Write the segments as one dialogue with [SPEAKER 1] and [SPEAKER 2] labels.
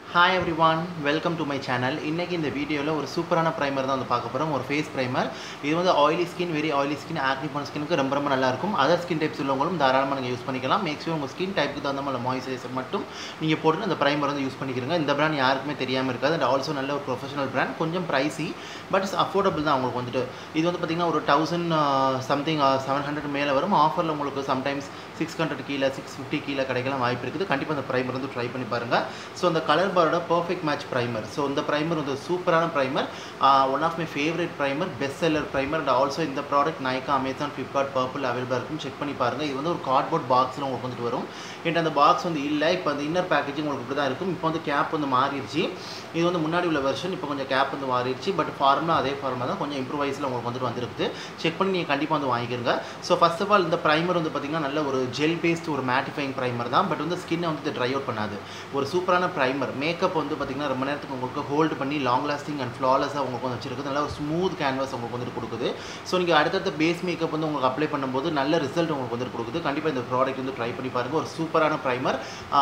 [SPEAKER 1] hi everyone welcome to my channel இன்றைக்கி இந்த வீடியோவில் ஒரு சூப்பரான ப்ரைமர் தான் வந்து பார்க்க போகிறோம் ஒரு ஃபேஸ் ப்ரைமர் இது வந்து oily skin very oily skin acne போன ஸ்கினுக்கு ரொம்ப ரொம்ப நல்லா இருக்கும் அதர் ஸ்கின் டைப்ஸ் உள்ளவங்களும் தாராளமாக நீங்கள் யூஸ் பண்ணிக்கலாம் மேக்ஸிமம் உங்கள் ஸ்கின் டைப்புக்கு தகுந்த மாதிரி மாய்ஸ்சரைசர் மட்டும் நீங்கள் போட்டு அந்த ப்ரைமர் வந்து யூஸ் பண்ணிக்கிறீங்க இந்த பிராண்ட் யாருக்குமே தெரியாமல் இருக்காது அண்ட் ஆல்சோ நல்ல ஒரு ப்ரொஃபஷனல் பிராண்ட் கொஞ்சம் ப்ரைஸி பட் இட்ஸ் அஃபோர்டபுள் தான் உங்களுக்கு வந்துட்டு இது வந்து பார்த்திங்கன்னா ஒரு தௌசண்ட் சம்திங் செவன் ஹண்ட்ரட் மேலே வரும் ஆஃபரில் உங்களுக்கு சம்டைம்ஸ் சிக்ஸ் ஹண்ட்ரட் கீழே சிக்ஸ் ஃபிஃப்டி கீழே கிடைக்கலாம் வாய்ப்பு இருக்குது கண்டிப்பாக அந்த ப்ரைமர் வந்து ட்ரை பண்ணி பாருங்கள் ஸோ அந்த கலர் பாரோட பர்ஃபெக்ட் மேட்ச் ப்ரைமர் ஸோ இந்த ப்ரைமர் வந்து சூப்பரான primer one of my favourite primer best seller primer and also இந்த product Nykaa Amazon Flipkart purple அவைலபிளாக இருக்கும் செக் பண்ணி பாருங்கள் இது வந்து ஒரு கார்ட்போர்ட் பாக்ஸில் உங்களுக்கு வந்துட்டு வரும் என்கிட்ட அந்த பாக்ஸ் வந்து இல்லை இப்போ அந்த இன்னர் பேக்கேஜிங் உங்களுக்கு இப்படி தான் இருக்கும் இப்போ வந்து கேப் வந்து மாறிடுச்சு இது வந்து முன்னாடி உள்ள வெர்ஷன் இப்போ கொஞ்சம் கேப் வந்து மாறிடுச்சு பட் ஃபார்முலா அதே ஃபார்முலா தான் கொஞ்சம் இம்ப்ரூவைஸில் உங்களுக்கு வந்துட்டு வந்திருக்குது செக் பண்ணி நீங்கள் கண்டிப்பாக வந்து வாங்கிக்கிறங்க ஸோ ஃபர்ஸ்ட் ஆஃப் ஆல் இந்த ப்ரைமர் வந்து பார்த்திங்கன்னா நல்ல ஒரு ஜெல் பேஸ்ட் ஒரு மேட்டிஃபைங் ப்ரைமர் தான் பட் வந்து ஸ்கின்னை வந்து ட்ரை அவுட் பண்ணாது ஒரு சூப்பரான ப்ரைமர் மேக்கப் வந்து பார்த்திங்கன்னா ரொம்ப நேரத்துக்கு உங்களுக்கு ஹோல்டு பண்ணி லாங் லாஸ்டிங் அண்ட் ஃப்ளாலஸாக உங்களுக்கு வந்து வச்சிருக்குது நல்ல ஒரு ஸ்மூத் கேன்வாஸ் உங்களுக்கு வந்துட்டு கொடுக்குது ஸோ நீங்கள் அடுத்தடுத்த பேஸ் மேக்கப் வந்து உங்களுக்கு அப்ளை பண்ணும்போது நல்ல ரிசல்ட் உங்களுக்கு வந்துட்டு கொடுக்குது கண்டிப்பாக இந்த ப்ராடக்ட் வந்து ட்ரை பண்ணி பாருங்கள் ஒரு சூப்பரான ப்ரைமர்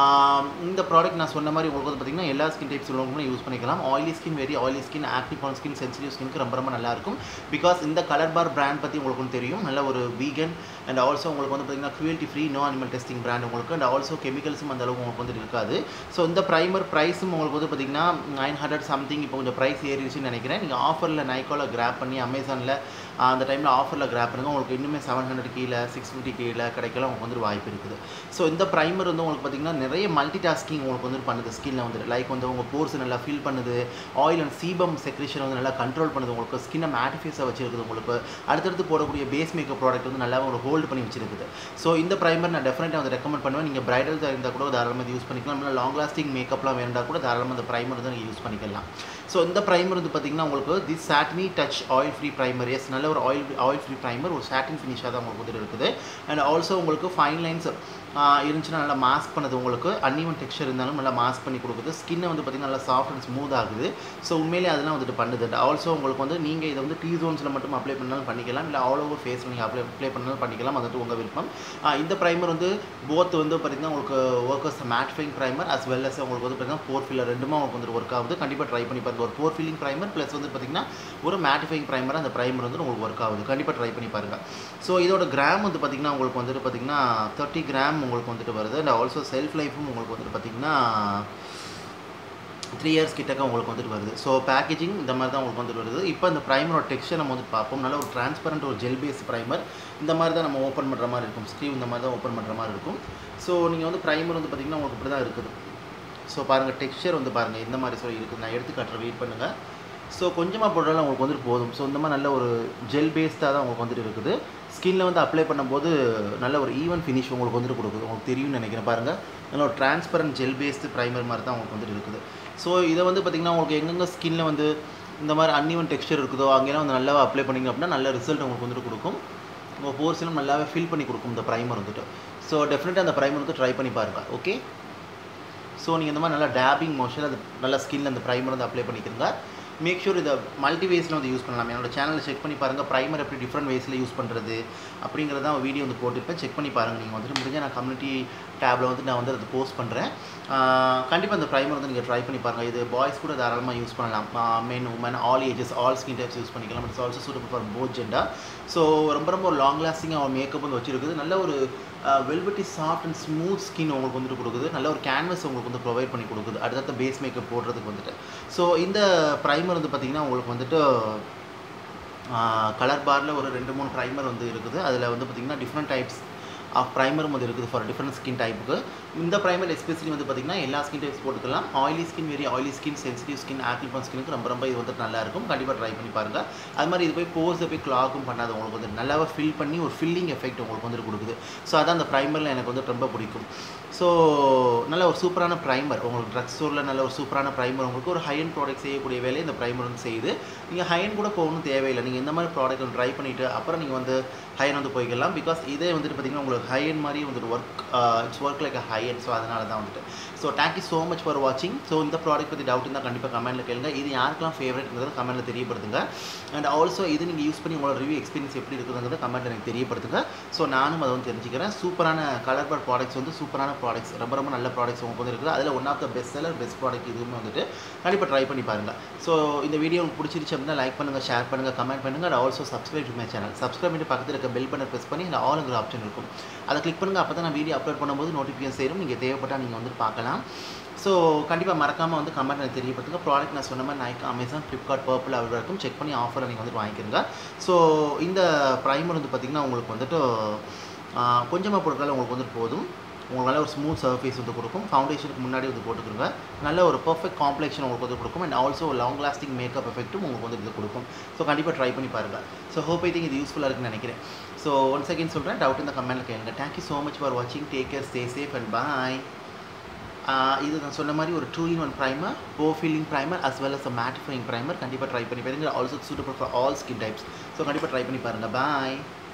[SPEAKER 1] இந்த ப்ராடக்ட் நான் சொன்ன மாதிரி உங்களுக்கு வந்து பார்த்திங்கன்னா எல்லா ஸ்கின் டைப்ஸ் உள்ளவங்களும் யூஸ் பண்ணிக்கலாம் oily skin very oily skin active on skin sensitive ஸ்கின்க்கு ரொம்ப ரொம்ப நல்லா இருக்கும் பிகாஸ் இந்த கலர் பார் பிராண்ட் பற்றி உங்களுக்கு வந்து தெரியும் நல்ல ஒரு வீகன் அண்ட் ஆல்சோ உங்களுக்கு வந்து பார்த்திங்கன்னா cruelty free no animal testing brand உங்களுக்கு அண்ட் ஆல்சோ கெமிக்கல்ஸும் அந்த அளவுக்கு உங்களுக்கு வந்து இருக்காது ஸோ இந்த ப்ரைமர் ப்ரைஸும் உங்களுக்கு வந்து பார்த்திங்கன்னா நைன் ஹண்ட்ரட் சம்திங் இப்போ கொஞ்சம் ப்ரைஸ் ஏறிடுச்சுன்னு நினைக்கிறேன் நீங்கள் ஆஃபரில் நைக்கோவில் கிராப் பண்ணி அமேசானில் அந்த டைமில் ஆஃபரில் கிராப் பண்ணுங்க உங்களுக்கு இன்னுமே செவன் ஹண்ட்ரட் கீழே சிக்ஸ் ஃபிஃப்டி கீழே கிடைக்கலாம் உங்களுக்கு வந்து வாய்ப்பு இருக்குது ஸோ இந்த ப்ரைமர் வந்து உங்களுக்கு பார்த்திங்கன்னா நிறைய மல்டி டாஸ்கிங் உங்களுக்கு வந்து பண்ணுது ஸ்கின்னில் வந்து லைக் வந்து உங்கள் போர்ஸ் நல்லா ஃபில் பண்ணுது ஆயில் அண்ட் சீபம் செக்ரேஷன் வந்து நல்லா கண்ட்ரோல் பண்ணுது உங்களுக்கு ஸ்கின்னை மேட்டிஃபைஸாக வச்சிருக்குது உங்களுக்கு அடுத்தடுத்து போடக்கூடிய பேஸ் மேக்கப் ப்ராடக்ட் வந்து நல்லா ஒரு ஹோல்டு பண்ணி வச்சிருக்குது ஸோ இந்த ப்ரைமர் நான் டெஃபினட்டாக வந்து ரெக்கமெண்ட் பண்ணுவேன் நீங்கள் பிரைடல் இருந்தால் கூட தாராளமாக யூஸ் பண்ணிக்கலாம் இல்லை லாங் லாஸ்டிங் மேக்கப்லாம் வேண்டாம் கூட தாராளமாக இந்த ப்ரைமர் வந்து நீங்கள் யூஸ் பண்ணிக்கலாம் ஸோ இந்த ப்ரைமர் வந்து பார்த்திங்கன்னா உங்களுக்கு தி சாட்னி touch oil free primer is நல்ல ஒரு ஆயில் ஆயில் ஃப்ரீ ப்ரைமர் ஒரு சாட்டின் ஃபினிஷாக தான் உங்களுக்கு வந்து இருக்குது அண்ட் ஆல்சோ உங்களுக்கு ஃபைன் லைன்ஸ் இருந்துச்சுன்னா நல்லா மாஸ்க் பண்ணுது உங்களுக்கு அன்இவன் டெக்ஸ்சர் இருந்தாலும் நல்லா மாஸ்க் பண்ணி கொடுக்குது ஸ்கின்னை வந்து பார்த்திங்கன்னா நல்லா சாஃப்ட் அண்ட் ஸ்மூத் ஆகுது ஸோ உண்மையிலே அதெல்லாம் வந்துட்டு பண்ணுது ஆல்சோ உங்களுக்கு வந்து நீங்கள் இதை வந்து டீ ஜோன்ஸில் மட்டும் அப்ளை பண்ணாலும் பண்ணிக்கலாம் இல்லை ஆல் ஓவர் ஃபேஸில் நீங்கள் அப்ளை அப்ளை பண்ணாலும் பண்ணிக்கலாம் அது உங்கள் விருப்பம் இந்த ப்ரைமர் வந்து போத் வந்து பார்த்திங்கன்னா உங்களுக்கு works as mattifying primer as well as உங்களுக்கு வந்து பார்த்திங்கன்னா போர் ஃபில்லர் ரெண்டுமே உங்களுக்கு வந்து ஒர்க் ஆகுது கண்டிப்பாக ட்ரை பண்ணி பாருங்கள் ஒரு போர் ஃபில்லிங் ப்ரைமர் ப்ளஸ் வந்து பார்த்திங்கன்னா ஒரு மேட்டிஃபைங் ப்ரைமர் அந்த ப்ரைமர் வந்து உங்களுக்கு ஒர்க் ஆகுது கண்டிப்பாக ட்ரை பண்ணி பாருங்கள் ஸோ இதோட கிராம் வந்து பார்த்திங்கன்னா உங்களுக்கு வந்துட்டு பார்த்திங்கன்னா தேர்ட்டி கிராம் உங்களுக்கு வந்துட்டு வருது அண்ட் ஆல்சோ செல்ஃப் லைஃபும் உங்களுக்கு வந்துட்டு பார்த்திங்கன்னா த்ரீ இயர்ஸ் கிட்டக்க உங்களுக்கு வந்துட்டு வருது ஸோ பேக்கேஜிங் இந்த மாதிரி தான் உங்களுக்கு வந்துட்டு வருது இப்போ இந்த ப்ரைமரோட டெக்ஸ்டர் நம்ம வந்து பார்ப்போம் நல்ல ஒரு டிரான்ஸ்பரண்ட் ஒரு ஜெல் பேஸ் ப்ரைமர் இந்த மாதிரி தான் நம்ம ஓப்பன் பண்ணுற மாதிரி இருக்கும் ஸ்க்ரீவ் இந்த மாதிரி தான் ஓப்பன் பண்ணுற மாதிரி இருக்கும் ஸோ நீங்கள் வந்து ப்ரைமர் வந்து பார்த்திங்கன்னா உங்களுக்கு இப்படி தான் இருக்குது ஸோ பாருங்கள் டெக்ஸ்சர் வந்து பாருங்கள் இந்த மாதிரி சொல்லி இருக்குது நான் எடுத்து காட்டுறேன் வெயிட் பண்ணுங்கள் ஸோ கொஞ்சமாக போட்டாலும் உங்களுக்கு வந்துட்டு போதும் ஸோ இந்த மாதிரி நல்ல ஒரு ஜெல் பேஸ்டாக தான் உங்களுக்கு வந்துட்டு இருக்குது ஸ்கின்னில் வந்து அப்ளை பண்ணும்போது நல்ல ஒரு ஈவன் ஃபினிஷ் உங்களுக்கு வந்துட்டு கொடுக்குது உங்களுக்கு தெரியும்னு நினைக்கிறேன் பாருங்கள் நல்ல ஒரு டிரான்ஸ்பரண்ட் ஜெல் பேஸ்டு ப்ரைமர் மாதிரி தான் உங்களுக்கு வந்துட்டு இருக்குது ஸோ இதை வந்து பார்த்திங்கன்னா உங்களுக்கு எங்கெங்கே ஸ்கின்னில் வந்து இந்த மாதிரி அன்இவன் டெக்ஸ்டர் இருக்குதோ அங்கேலாம் வந்து நல்லா அப்ளை பண்ணிங்க அப்படின்னா நல்ல ரிசல்ட் உங்களுக்கு வந்துட்டு கொடுக்கும் உங்கள் போர்ஸ்லாம் நல்லாவே ஃபில் பண்ணி கொடுக்கும் இந்த ப்ரைமர் வந்துட்டு ஸோ டெஃபினட்டாக அந்த ப்ரைமர் வந்து ட்ரை பண்ணி பாருங்கள் ஓகே ஸோ நீங்கள் இந்த மாதிரி நல்லா டேபிங் மோஷன் அது நல்லா ஸ்கின்ல அந்த ப்ரைமர் வந்து அப்ளை பண்ணிக்கிறங்க மேக் ஷூர் இதை மல்டி வேஸில் வந்து யூஸ் பண்ணலாம் என்னோட சேனலில் செக் பண்ணி பாருங்கள் ப்ரைமர் எப்படி டிஃப்ரெண்ட் வேஸில் யூஸ் பண்ணுறது அப்படிங்கிறத வீடியோ வந்து போட்டுருப்பேன் செக் பண்ணி பாருங்கள் நீங்கள் வந்துட்டு முடிஞ்சால் நான் கம்யூனிட்டி டேப்பில் வந்து நான் வந்து அதை போஸ்ட் பண்ணுறேன் கண்டிப்பாக அந்த ப்ரைமர் வந்து நீங்கள் ட்ரை பண்ணி பாருங்கள் இது பாய்ஸ் கூட தாராளமாக யூஸ் பண்ணலாம் men women all ages all skin types use பண்ணிக்கலாம் it's also suitable for both gender so ரொம்ப ரொம்ப ஒரு லாங் லாஸ்டிங்காக ஒரு மேக்கப் வந்து வச்சிருக்குது நல்ல ஒரு velvety soft and smooth skin உங்களுக்கு வந்துட்டு கொடுக்குது நல்ல ஒரு கேன்வஸ் உங்களுக்கு வந்து ப்ரொவைட் பண்ணி கொடுக்குது அடுத்தடுத்த பேஸ் மேக்கப் போடுறதுக்கு வந்துட்டு ஸோ இந்த ப்ரைமர் வந்து பார்த்திங்கன்னா உங்களுக்கு வந்துட்டு கலர் பாரில் ஒரு ரெண்டு மூணு ப்ரைமர் வந்து இருக்குது அதில் வந்து பார்த்திங்கன்னா டிஃப்ரெண்ட் டைப்ஸ் ஆஃப் ப்ரைமரும் வந்து இருக்குது ஃபார் டிஃப்ரெண்ட் ஸ்கின் டைப்புக்கு இந்த ப்ரைமர் எஸ்பெஷலி வந்து பார்த்திங்கன்னா எல்லா ஸ்கின் டைப்ஸ் போட்டுக்கலாம் oily skin very oily skin sensitive skin active பண்ண ஸ்கினுக்கு ரொம்ப ரொம்ப இது வந்து நல்லா இருக்கும் கண்டிப்பாக ட்ரை பண்ணி பாருங்கள் அது மாதிரி இது போய் போஸை போய் கிளாக்கும் பண்ணாது உங்களுக்கு வந்து நல்லாவே ஃபில் பண்ணி ஒரு ஃபில்லிங் எஃபெக்ட் உங்களுக்கு வந்துட்டு கொடுக்குது ஸோ அதான் அந்த ப்ரைமரில் எனக்கு வந்து ரொம்ப பிடிக்கும் ஸோ நல்ல ஒரு சூப்பரான ப்ரைமர் உங்களுக்கு ட்ரக் ஸ்டோரில் நல்ல ஒரு சூப்பரான ப்ரைமர் உங்களுக்கு ஒரு ஹை அண்ட் ப்ராடக்ட் செய்யக்கூடிய வேலையை இந்த ப்ரைமர் வந்து செய்யுது நீங்கள் ஹை அண்ட் கூட போகணும் தேவையில்லை நீங்கள் இந்த மாதிரி ப்ராடக்ட் ட்ரை பண்ணிவிட்டு அப்புறம் நீங்கள் வந்து ஹை வந்து போய்க்கலாம் பிகாஸ் இதே வந்துட்டு பார்த்திங்கன்னா உங்களுக்கு ஹை எண்ட் மாதிரி வந்துட்டு work it's work like high end so அதனால தான் வந்துட்டு so thank you so much for வாட்சிங் ஸோ இந்த ப்ராடக்ட் பற்றி டவுட் இருந்தால் கண்டிப்பாக கமெண்ட்டில் கேளுங்க இது யாருக்கெல்லாம் ஃபேவரட்ங்கிறத கமெண்ட்டில் தெரியப்படுத்துங்க அண்ட் ஆல்சோ இது நீங்கள் யூஸ் பண்ணி உங்களோட ரிவ்யூ எக்ஸ்பீரியன்ஸ் எப்படி இருக்குதுங்கிறத கமெண்ட்டில் எனக்கு தெரியப்படுத்துங்க ஸோ நானும் அதை வந்து தெரிஞ்சுக்கிறேன் சூப்பரான கலர் பர் ப்ராடக்ட்ஸ் வந்து சூப்பரான ப்ராடக்ட்ஸ் ரொம்ப ரொம்ப நல்ல ப்ராடக்ட்ஸ் உங்களுக்கு வந்து இருக்குது அதில் one of the best seller best product இதுவுமே வந்துட்டு கண்டிப்பாக ட்ரை பண்ணி பாருங்கள் ஸோ இந்த வீடியோ உங்களுக்கு பிடிச்சிருச்சு அப்படின்னா லைக் பண்ணுங்கள் ஷேர் பண்ணுங்கள் கமெண்ட் பண்ணுங்கள் and also subscribe to my channel subscribe பண்ணி பக்கத்தில் இருக்க பெல் பண்ண ப்ரெஸ் பண்ணி இந்த ஆளுங்கிற ஆப்ஷன் இருக்கும் அதை கிளிக் பண்ணுங்கள் அப்போ தான் நான் வீடியோ அப்லோட் பண்ணும்போது நோட்டிஃபிகேஷன் சேரும் நீங்கள் தேவைப்பட்டால் நீங்கள் வந்து பார்க்கலாம் ஸோ கண்டிப்பாக மறக்காமல் வந்து கமெண்ட் எனக்கு தெரியப்படுத்துங்க ப்ராடக்ட் நான் சொன்ன மாதிரி நைக் அமேசான் ஃப்ளிப்கார்ட் பர்பிள் அவ்வளோ இருக்கும் செக் பண்ணி ஆஃபரை நீங்கள் வந்து வாங்கிக்கிறங்க ஸோ இந்த ப்ரைமர் வந்து பார்த்திங்கன்னா உங்களுக்கு வந்துட்டு கொஞ்சமாக போடுறதால உங்களுக்கு வந்துட்டு போதும் உங்களுக்கு நல்ல ஒரு ஸ்மூத் சர்ஃபேஸ் வந்து கொடுக்கும் ஃபவுண்டேஷனுக்கு முன்னாடி வந்து போட்டுக்கிறோங்க நல்ல ஒரு பர்ஃபெக்ட் காம்ப்ளெக்ஷன் உங்களுக்கு வந்து கொடுக்கும் and also long lasting makeup எஃபெக்ட்டும் உங்களுக்கு வந்து இது கொடுக்கும் ஸோ கண்டிப்பாக ட்ரை பண்ணி பாருங்கள் ஸோ ஹோப் ஐ திங்க் இது யூஸ்ஃபுல்லாக இருக்குன்னு நினைக்கிறேன் ஸோ ஒன் செகண்ட் சொல்கிறேன் டவுட் இந்த கமெண்ட்டில் கேளுங்க தேங்க்யூ ஸோ மச் ஃபார் வாட்சிங் take care stay safe and bye இது நான் சொன்ன மாதிரி ஒரு two in one primer pore filling primer as well as a mattifying primer கண்டிப்பாக ட்ரை பண்ணி பாருங்க also suitable for all skin types so கண்டிப்பாக ட்ரை பண்ணி பாருங்கள் பாய்